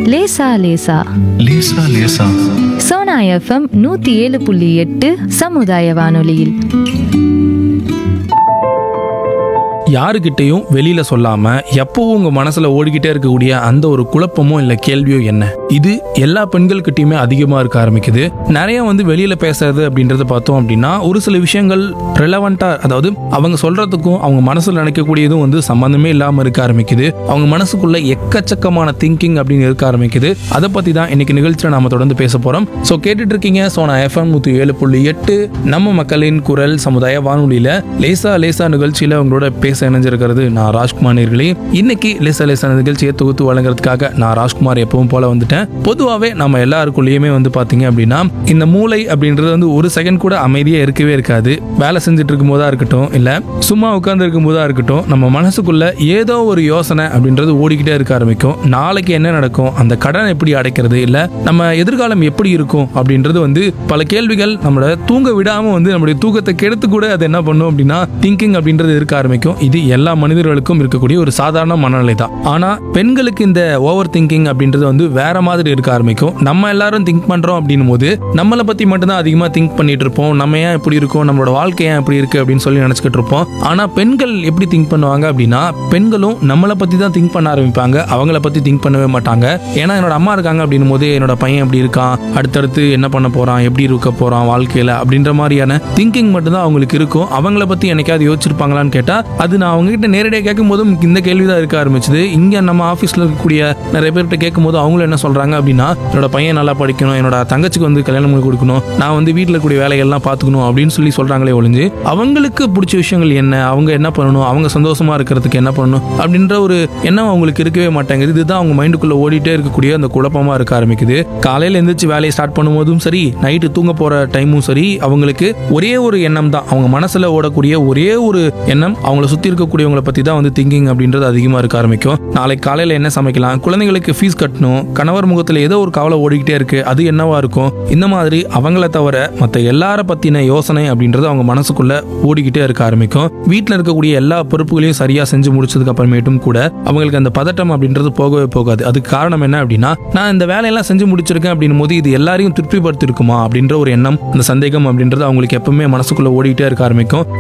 லேசா லேசா லேசா லேசா சோனா எஃப்எம் நூத்தி ஏழு புள்ளி எட்டு சமுதாய வானொலியில் யாருக்கிட்டையும் வெளியில சொல்லாம எப்பவும் உங்க மனசுல ஓடிக்கிட்டே இருக்கக்கூடிய அந்த ஒரு குழப்பமோ இல்ல கேள்வியோ என்ன இது எல்லா பெண்கள்கிட்டயுமே அதிகமா இருக்க ஆரம்பிக்குது நிறைய வந்து வெளியில பேசுறது அப்படின்றத பார்த்தோம் அப்படின்னா ஒரு சில விஷயங்கள் ரெலவெண்டா அதாவது அவங்க சொல்றதுக்கும் அவங்க மனசுல நினைக்கக்கூடியதும் வந்து சம்பந்தமே இல்லாம இருக்க ஆரம்பிக்குது அவங்க மனசுக்குள்ள எக்கச்சக்கமான திங்கிங் அப்படின்னு இருக்க ஆரம்பிக்குது அதை பத்தி தான் இன்னைக்கு நிகழ்ச்சியில நாம தொடர்ந்து பேச போறோம் ஸோ கேட்டுட்டு இருக்கீங்க சோனா எஃப்எம் நூத்தி ஏழு புள்ளி எட்டு நம்ம மக்களின் குரல் சமுதாய வானொலியில லேசா லேசா நிகழ்ச்சியில உங்களோட பேச இணைஞ்சிருக்கிறது நான் ராஜ்குமார் நேர்களே இன்னைக்கு லேசா லேசா நிகழ்ச்சியை தொகுத்து வழங்குறதுக்காக நான் ராஜ்குமார் எப்பவும் போல வந்துட்டேன் பொதுவாகவே நம்ம எல்லாருக்குள்ளேயுமே வந்து பாத்தீங்க அப்படின்னா இந்த மூளை அப்படின்றது வந்து ஒரு செகண்ட் கூட அமைதியா இருக்கவே இருக்காது வேலை செஞ்சுட்டு இருக்கும் போதா இருக்கட்டும் இல்ல சும்மா உட்கார்ந்து இருக்கும் போதா இருக்கட்டும் நம்ம மனசுக்குள்ள ஏதோ ஒரு யோசனை அப்படின்றது ஓடிக்கிட்டே இருக்க ஆரம்பிக்கும் நாளைக்கு என்ன நடக்கும் அந்த கடன் எப்படி அடைக்கிறது இல்ல நம்ம எதிர்காலம் எப்படி இருக்கும் அப்படின்றது வந்து பல கேள்விகள் நம்மள தூங்க விடாம வந்து நம்மளுடைய தூக்கத்தை கெடுத்து கூட அது என்ன பண்ணும் அப்படின்னா திங்கிங் அப்படின்றது இருக்க ஆரம்பிக்கும் இது எல்லா மனிதர்களுக்கும் இருக்கக்கூடிய ஒரு சாதாரண மனநிலை தான் ஆனா பெண்களுக்கு இந்த ஓவர் திங்கிங் அப்படின்றது வந்து வேற மாதிரி இருக்க ஆரம்பிக்கும் நம்ம எல்லாரும் திங்க் பண்றோம் அப்படின்னும் போது நம்மளை பத்தி மட்டும்தான் அதிகமா திங்க் பண்ணிட்டு இருப்போம் நம்ம ஏன் இப்படி இருக்கோம் நம்மளோட வாழ்க்கை ஏன் இப்படி இருக்கு அப்படின்னு சொல்லி நினைச்சுக்கிட்டு இருப்போம் ஆனா பெண்கள் எப்படி திங்க் பண்ணுவாங்க அப்படின்னா பெண்களும் நம்மளை பத்தி தான் திங்க் பண்ண ஆரம்பிப்பாங்க அவங்கள பத்தி திங்க் பண்ணவே மாட்டாங்க ஏன்னா என்னோட அம்மா இருக்காங்க அப்படின்னும் போது என்னோட பையன் எப்படி இருக்கான் அடுத்தடுத்து என்ன பண்ண போறான் எப்படி இருக்க போறான் வாழ்க்கையில அப்படின்ற மாதிரியான திங்கிங் மட்டும்தான் அவங்களுக்கு இருக்கும் அவங்கள பத்தி என்னைக்காவது யோசிச்சிருப்பாங்களான்னு கேட்டா அது நான் அவங்க கிட்ட நேரடியாக கேட்கும் போதும் இந்த கேள்வி தான் இருக்க ஆரம்பிச்சது இங்க நம்ம ஆஃபீஸ்ல இருக்கக்கூடிய நிறைய பேர்கிட்ட கேட்கும் போது அவங்களும் என்ன சொல்றாங்க அப்படின்னா என்னோட பையன் நல்லா படிக்கணும் என்னோட தங்கச்சிக்கு வந்து கல்யாணம் பண்ணி கொடுக்கணும் நான் வந்து வீட்டில் இருக்கக்கூடிய வேலைகள்லாம் பார்த்துக்கணும் அப்படின்னு சொல்லி சொல்றாங்களே ஒழிஞ்சு அவங்களுக்கு பிடிச்ச விஷயங்கள் என்ன அவங்க என்ன பண்ணணும் அவங்க சந்தோஷமா இருக்கிறதுக்கு என்ன பண்ணணும் அப்படின்ற ஒரு எண்ணம் அவங்களுக்கு இருக்கவே மாட்டேங்குது இதுதான் அவங்க மைண்டுக்குள்ள ஓடிட்டே இருக்கக்கூடிய அந்த குழப்பமா இருக்க ஆரம்பிக்குது காலையில எந்திரிச்சு வேலையை ஸ்டார்ட் பண்ணும்போதும் சரி நைட்டு தூங்க போற டைமும் சரி அவங்களுக்கு ஒரே ஒரு எண்ணம் தான் அவங்க மனசுல ஓடக்கூடிய ஒரே ஒரு எண்ணம் அவங்கள சுத்தி இருக்கக்கூடியவங்களை பத்தி தான் வந்து திங்கிங் அப்படின்றது அதிகமா இருக்க ஆரம்பிக்கும் நாளைக்கு காலையில என்ன சமைக்கலாம் குழந்தைங்களுக்கு ஃபீஸ் கட்டணும் கணவர் முகத்துல ஏதோ ஒரு கவலை ஓடிக்கிட்டே இருக்கு அது என்னவா இருக்கும் இந்த மாதிரி அவங்கள தவிர மத்த எல்லார பத்தின யோசனை அப்படின்றது அவங்க மனசுக்குள்ள ஓடிக்கிட்டே இருக்க ஆரம்பிக்கும் வீட்டில் இருக்கக்கூடிய எல்லா பொறுப்புகளையும் சரியா செஞ்சு முடிச்சதுக்கு அப்புறமேட்டும் கூட அவங்களுக்கு அந்த பதட்டம் அப்படின்றது போகவே போகாது அதுக்கு காரணம் என்ன அப்படின்னா நான் இந்த வேலையெல்லாம் செஞ்சு முடிச்சிருக்கேன் அப்படின்னும் போது இது எல்லாரையும் திருப்திப்படுத்திருக்குமா அப்படின்ற ஒரு எண்ணம் அந்த சந்தேகம் அப்படின்றது அவங்களுக்கு எப்பவுமே மனசுக்குள்ள ஓடிக்கிட்டே இருக்க ஆரம்பிக்கும்